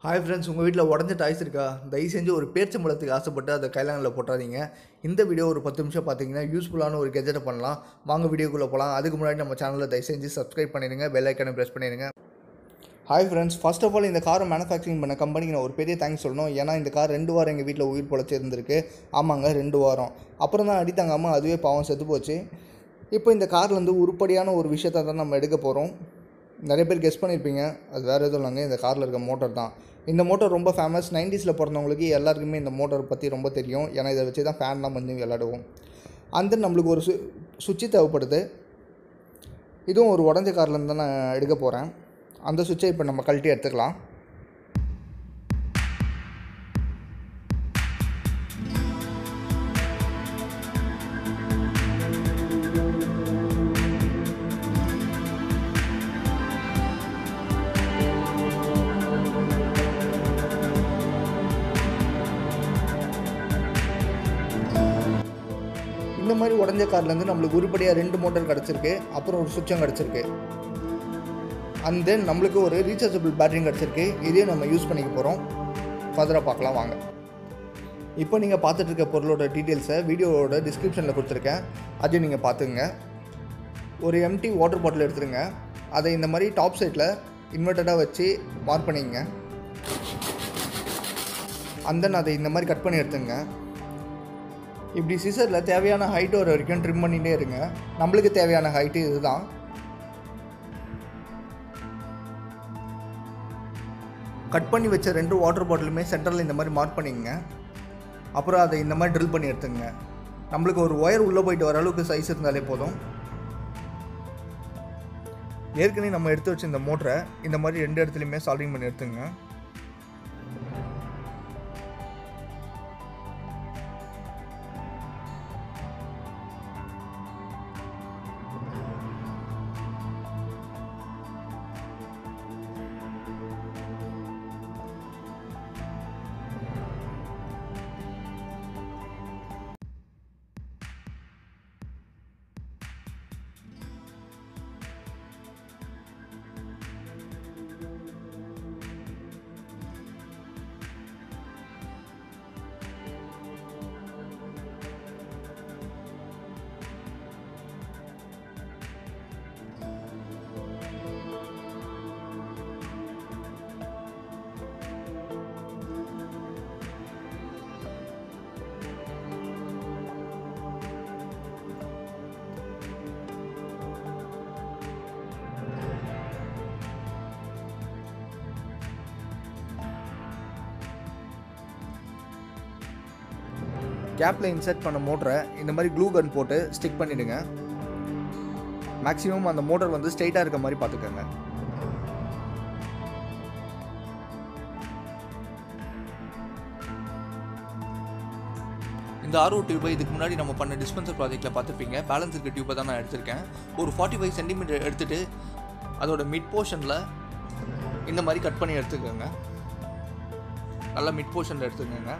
hi friends உங்கள் வீட்டில் உடஞ்ச டாய்ஸ் இருக்கா தயவு செஞ்சு ஒரு பேர்ச்சம்பழத்துக்கு ஆசைப்பட்டு அதை கைலாங்கில் போட்டுறாதீங்க இந்த வீடியோ ஒரு பத்து நிமிஷம் பார்த்தீங்கன்னா யூஸ்ஃபுல்லான ஒரு கெஜெட்டை பண்ணலாம் வாங்க வீடியோக்குள்ளே போகலாம் அதுக்கு முன்னாடி நம்ம சேனலை தயவு செஞ்சு சப்ஸ்கிரைப் பண்ணிடுங்க பெல் ஐக்கனை ப்ரெஸ் பண்ணிடுங்க hi friends first of all இந்த காரை மேனுஃபேக்சரிங் பண்ண கம்பெனிக்கு நான் ஒரு பெரிய தேங்க்ஸ் சொல்லணும் ஏன்னா இந்த கார் ரெண்டு வாரம் எங்கள் வீட்டில் உயிர் பொழைச்சி இருந்திருக்கு ஆமாங்க ரெண்டு வாரம் அப்புறம் தான் அடித்தாங்காமல் அதுவே பாவம் செத்து போச்சு இப்போ இந்த கார்லேருந்து உருப்படியான ஒரு விஷயத்தை தான் நம்ம எடுக்க போகிறோம் நிறைய பேர் கெஸ் பண்ணியிருப்பீங்க அது வேறு எதுவும் இல்லைங்க இந்த காரில் இருக்க மோட்டர் தான் இந்த மோட்டர் ரொம்ப ஃபேமஸ் நைன்டிஸில் பிறந்தவங்களுக்கு எல்லாருக்குமே இந்த மோட்டர் பற்றி ரொம்ப தெரியும் ஏன்னா இதை வச்சு தான் ஃபேன்லாம் பண்ணி விளாடுவோம் அந்த நம்மளுக்கு ஒரு சு சுவிட்சு தேவைப்படுது இதுவும் ஒரு உடஞ்ச கார்லேருந்து தான் நான் எடுக்க போகிறேன் அந்த சுவிட்சை இப்போ நம்ம கழட்டி எடுத்துக்கலாம் இந்த மாதிரி உடஞ்ச கார்லேருந்து நம்மளுக்கு உருப்படியாக ரெண்டு மோட்டர் கிடச்சிருக்கு அப்புறம் ஒரு சுவிட்சும் கிடச்சிருக்கு அண்ட் தென் நம்மளுக்கு ஒரு ரீசார்ஜபிள் பேட்டரியும் கிடச்சிருக்கு இதையும் நம்ம யூஸ் பண்ணிக்க போகிறோம் ஃபர்தராக பார்க்கலாம் வாங்க இப்போ நீங்கள் பார்த்துட்டு இருக்க பொருளோட டீட்டெயில்ஸை வீடியோவோட டிஸ்கிரிப்ஷனில் கொடுத்துருக்கேன் அதையும் நீங்கள் பார்த்துங்க ஒரு எம்டி வாட்டர் பாட்டில் எடுத்துருங்க அதை இந்த மாதிரி டாப் சைடில் இன்வெர்ட்டடாக வச்சு மார்க் பண்ணிக்கங்க அண்ட் தென் அதை இந்த மாதிரி கட் பண்ணி எடுத்துங்க இப்படி சிசரில் தேவையான ஹைட் வர வரைக்கும் ட்ரிம் பண்ணிகிட்டே இருங்க நம்மளுக்கு தேவையான ஹைட்டு இதுதான் கட் பண்ணி வச்ச ரெண்டு வாட்டர் பாட்டிலுமே சென்டரில் இந்த மாதிரி மார்க் பண்ணிக்கங்க அப்புறம் அதை இந்த மாதிரி ட்ரில் பண்ணி எடுத்துங்க நம்மளுக்கு ஒரு ஒயர் உள்ளே போயிட்டு வர அளவுக்கு சைஸ் இருந்தாலே போதும் ஏற்கனவே நம்ம எடுத்து வச்ச இந்த மோட்டரை இந்த மாதிரி ரெண்டு இடத்துலையுமே சால்டிங் பண்ணி எடுத்துங்க கேப்பில் இன்சர்ட் பண்ண மோட்டரை இந்த மாதிரி க்ளூ கன் போட்டு ஸ்டிக் பண்ணிவிடுங்க மேக்ஸிமம் அந்த மோட்டர் வந்து ஸ்ட்ரைட்டாக இருக்க மாதிரி பார்த்துக்கோங்க இந்த ஆர்ஓ டியூப்பை இதுக்கு முன்னாடி நம்ம பண்ண டிஸ்பென்சர் ப்ராஜெக்ட்டில் பார்த்துருப்பீங்க பேலன்ஸ் இருக்க டியூப்பை தான் நான் எடுத்திருக்கேன் ஒரு ஃபார்ட்டி ஃபைவ் சென்டிமீட்டர் எடுத்துகிட்டு அதோட மிட் போர்ஷனில் இந்த மாதிரி கட் பண்ணி எடுத்துக்கோங்க நல்லா மிட் போர்ஷனில் எடுத்துக்கோங்க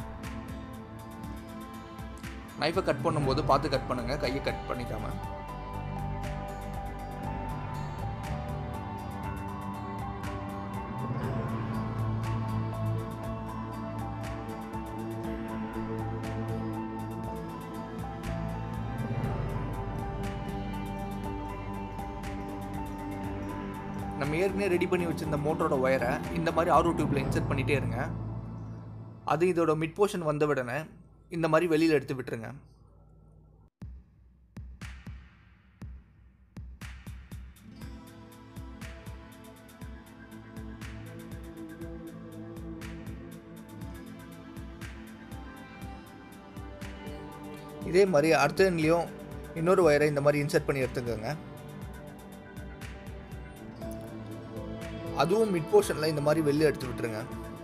நைஃபை கட் பண்ணும்போது பார்த்து கட் பண்ணுங்கள் கையை கட் பண்ணிக்காம நம்ம ஏற்கனவே ரெடி பண்ணி வச்சிருந்த மோட்டரோட ஒயரை இந்த மாதிரி ஆர்ஓ டியூப்பில் இன்சர்ட் பண்ணிகிட்டே இருங்க அது இதோட மிட் போர்ஷன் வந்த உடனே இந்த மாதிரி வெளியில் எடுத்து விட்டுருங்க இதே மாதிரி அடுத்த எண்ட்லேயும் இன்னொரு ஒயரை இந்த மாதிரி இன்சர்ட் பண்ணி எடுத்துக்கோங்க அதுவும் மிட் போர்ஷனில் இந்த மாதிரி வெளியே எடுத்து விட்டுருங்க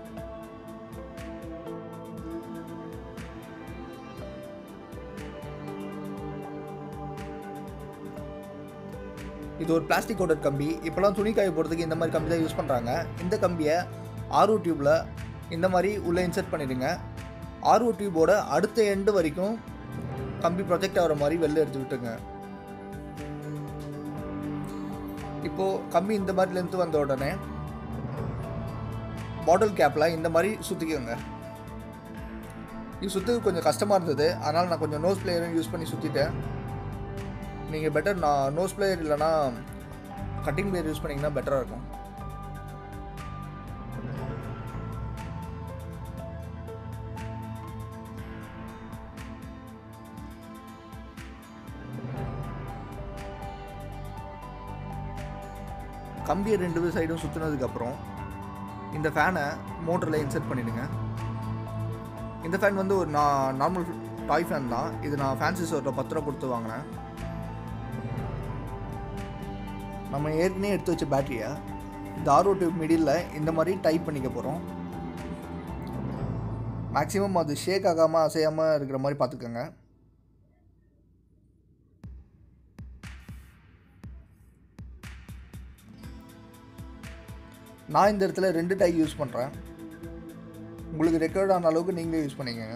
இது ஒரு பிளாஸ்டிக் கோட்டட் கம்பி இப்போலாம் துணி காய போடுறதுக்கு இந்த மாதிரி கம்பி தான் யூஸ் பண்ணுறாங்க இந்த கம்பியை ஆர்ஓ டியூப்பில் இந்த மாதிரி உள்ளே இன்சர்ட் பண்ணிடுங்க ஆர்ஓ டியூபோட அடுத்த எண்டு வரைக்கும் கம்பி ப்ரொஜெக்ட் ஆகிற மாதிரி வெளில எடுத்து விட்டுங்க இப்போது கம்பி இந்த மாதிரி லென்த்து வந்த உடனே பாட்டில் கேப்பில் இந்த மாதிரி சுற்றிக்கோங்க இது சுற்றுக்கு கொஞ்சம் கஷ்டமாக இருந்தது அதனால் நான் கொஞ்சம் நோஸ் பிளேயரும் யூஸ் பண்ணி சுற்றிட்டேன் நீங்கள் பெட்டர் நான் நோஸ் பிளேயர் இல்லைனா கட்டிங் பிளேயர் யூஸ் பண்ணிங்கன்னா பெட்டராக இருக்கும் கம்பியை ரெண்டு சைடும் சுற்றுனதுக்கப்புறம் இந்த ஃபேனை மோட்டரில் இன்சர்ட் பண்ணிவிடுங்க இந்த ஃபேன் வந்து ஒரு நான் நார்மல் டாய் ஃபேன் தான் இது நான் ஃபேன்சி ஸ்டோரில் பத்து ரூபா கொடுத்து வாங்கினேன் நம்ம ஏற்கனவே எடுத்து வச்ச பேட்டரியை இந்த ஆர்ஓ டியூப் மிடில் இந்த மாதிரி டைப் பண்ணிக்க போகிறோம் மேக்ஸிமம் அது ஷேக் ஆகாமல் அசையாமல் இருக்கிற மாதிரி பார்த்துக்கோங்க நான் இந்த இடத்துல ரெண்டு டை யூஸ் பண்ணுறேன் உங்களுக்கு ரெக்கார்ட் ஆன அளவுக்கு நீங்களே யூஸ் பண்ணிக்கோங்க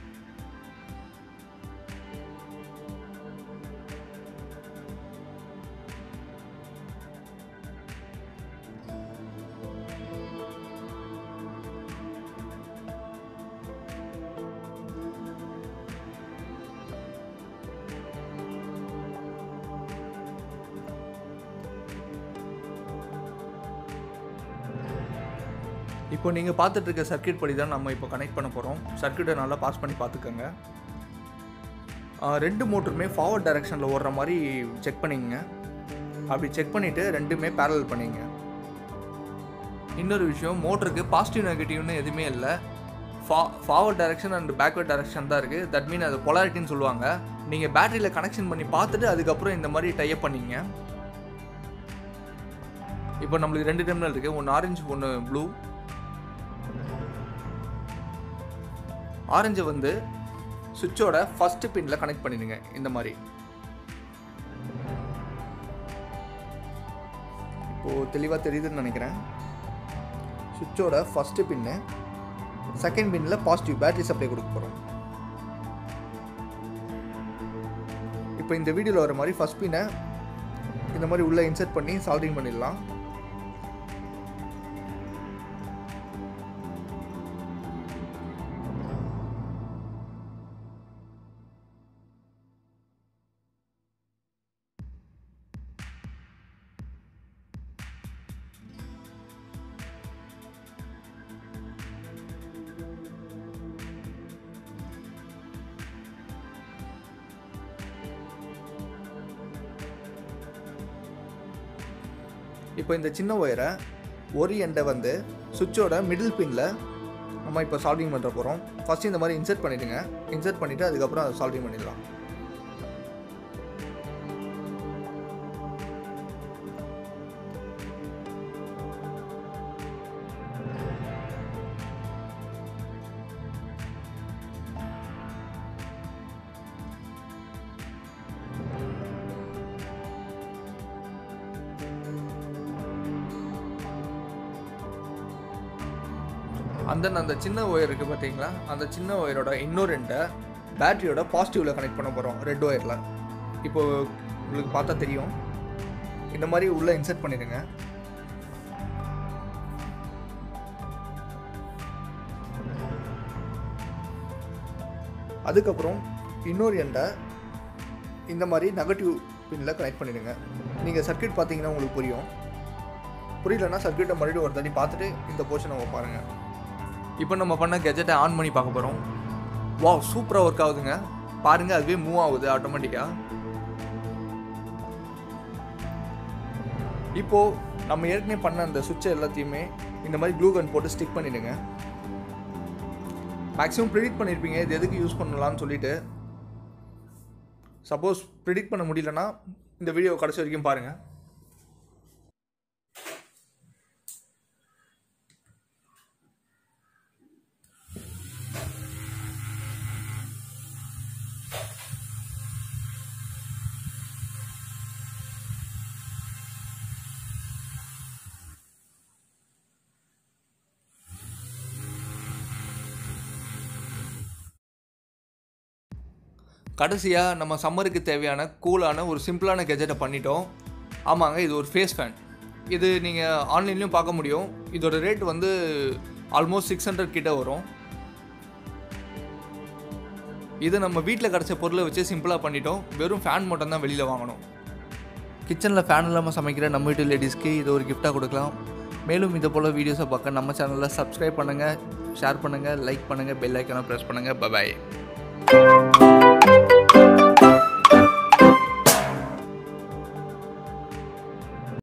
இப்போ நீங்கள் பார்த்துட்டு இருக்க சர்க்கியூட் படி தான் நம்ம இப்போ கனெக்ட் பண்ண போகிறோம் சர்க்கியூட்டை நல்லா பாஸ் பண்ணி பார்த்துக்கோங்க ஆ, ரெண்டு மோட்டருமே ஃபார்வர்ட் டைரெக்ஷனில் ஓடுற மாதிரி செக் பண்ணிக்கங்க அப்படி செக் பண்ணிவிட்டு ரெண்டுமே பேரல் பண்ணிங்க இன்னொரு விஷயம் மோட்டருக்கு பாசிட்டிவ் நெகட்டிவ்னு எதுவுமே இல்லை ஃபா forward direction and backward direction தான் இருக்குது தட் மீன் அது பொலாரிட்டின்னு சொல்லுவாங்க நீங்கள் பேட்டரியில் கனெக்ஷன் பண்ணி பார்த்துட்டு அதுக்கப்புறம் இந்த மாதிரி டைப் பண்ணிங்க இப்போ நம்மளுக்கு ரெண்டு டெர்மினல் இருக்குது ஒன்று ஆரஞ்சு ஒன்று ப்ளூ ஆரஞ்சை வந்து சுவிட்சோட ஃபர்ஸ்ட் பின்ல கனெக்ட் பண்ணிடுங்க இந்த மாதிரி இப்போது தெளிவாக தெரியுதுன்னு நினைக்கிறேன் சுவிட்சோட ஃபர்ஸ்ட் பின்னு செகண்ட் பின்னில் பாசிட்டிவ் பேட்டரி சப்ளை கொடுக்க போகிறோம் இப்போ இந்த வீடியோவில் வர மாதிரி ஃபர்ஸ்ட் பின்னை இந்த மாதிரி உள்ளே இன்சர்ட் பண்ணி சால்டிங் பண்ணிடலாம் இப்போ இந்த சின்ன ஒயரை ஒரு எண்டை வந்து சுவிட்சோட மிடில் பின்னில் நம்ம இப்போ சால்விங் பண்ணுற போகிறோம் ஃபஸ்ட்டு இந்த மாதிரி இன்சர்ட் பண்ணிவிடுங்க இன்சர்ட் பண்ணிவிட்டு அதுக்கப்புறம் அதை சால்விங் பண்ணிடலாம் அந்த அந்த சின்ன ஒயர் இருக்குது பார்த்தீங்களா அந்த சின்ன ஒயரோட இன்னொரு ரெண்டை பேட்டரியோட பாசிட்டிவில் கனெக்ட் பண்ண போகிறோம் ரெட் ஒயரில் இப்போ உங்களுக்கு பார்த்தா தெரியும் இந்த மாதிரி உள்ளே இன்சர்ட் பண்ணிடுங்க அதுக்கப்புறம் இன்னொரு எண்டை இந்த மாதிரி நெகட்டிவ் பின்னில் கனெக்ட் பண்ணிடுங்க நீங்கள் சர்க்யூட் பார்த்தீங்கன்னா உங்களுக்கு புரியும் புரியலன்னா சர்க்யூட்டை மறுபடியும் ஒரு தடவை பார்த்துட்டு இந்த போர்ஷன் நம்ம பாருங்கள் இப்போ நம்ம பண்ண கெஜெட்டை ஆன் பண்ணி பார்க்க போகிறோம் வாவ் சூப்பராக ஒர்க் ஆகுதுங்க பாருங்கள் அதுவே மூவ் ஆகுது ஆட்டோமேட்டிக்காக இப்போது நம்ம ஏற்கனவே பண்ண அந்த சுவிட்சை எல்லாத்தையுமே இந்த மாதிரி க்ளூ கன் போட்டு ஸ்டிக் பண்ணிடுங்க மேக்ஸிமம் ப்ரிடிக்ட் பண்ணியிருப்பீங்க இது எதுக்கு யூஸ் பண்ணலாம்னு சொல்லிட்டு சப்போஸ் ப்ரிடிக்ட் பண்ண முடியலன்னா இந்த வீடியோ கடைசி வரைக்கும் பாருங்கள் கடைசியாக நம்ம சம்மருக்கு தேவையான கூலான ஒரு சிம்பிளான கெஜெட்டை பண்ணிட்டோம் ஆமாங்க இது ஒரு ஃபேஸ் ஃபேன் இது நீங்கள் ஆன்லைன்லேயும் பார்க்க முடியும் இதோட ரேட் வந்து ஆல்மோஸ்ட் சிக்ஸ் ஹண்ட்ரட் கிட்ட வரும் இது நம்ம வீட்டில் கிடச்ச பொருளை வச்சு சிம்பிளாக பண்ணிட்டோம் வெறும் ஃபேன் மட்டும் தான் வெளியில் வாங்கணும் கிச்சனில் ஃபேன் இல்லாமல் சமைக்கிற நம்ம வீட்டு லேடிஸ்க்கு இது ஒரு கிஃப்டாக கொடுக்கலாம் மேலும் இது போல் வீடியோஸை பார்க்க நம்ம சேனலில் சப்ஸ்கிரைப் பண்ணுங்கள் ஷேர் பண்ணுங்கள் லைக் பண்ணுங்கள் பெல் ஐக்கானை ப்ரெஸ் பண்ணுங்கள் பபாய்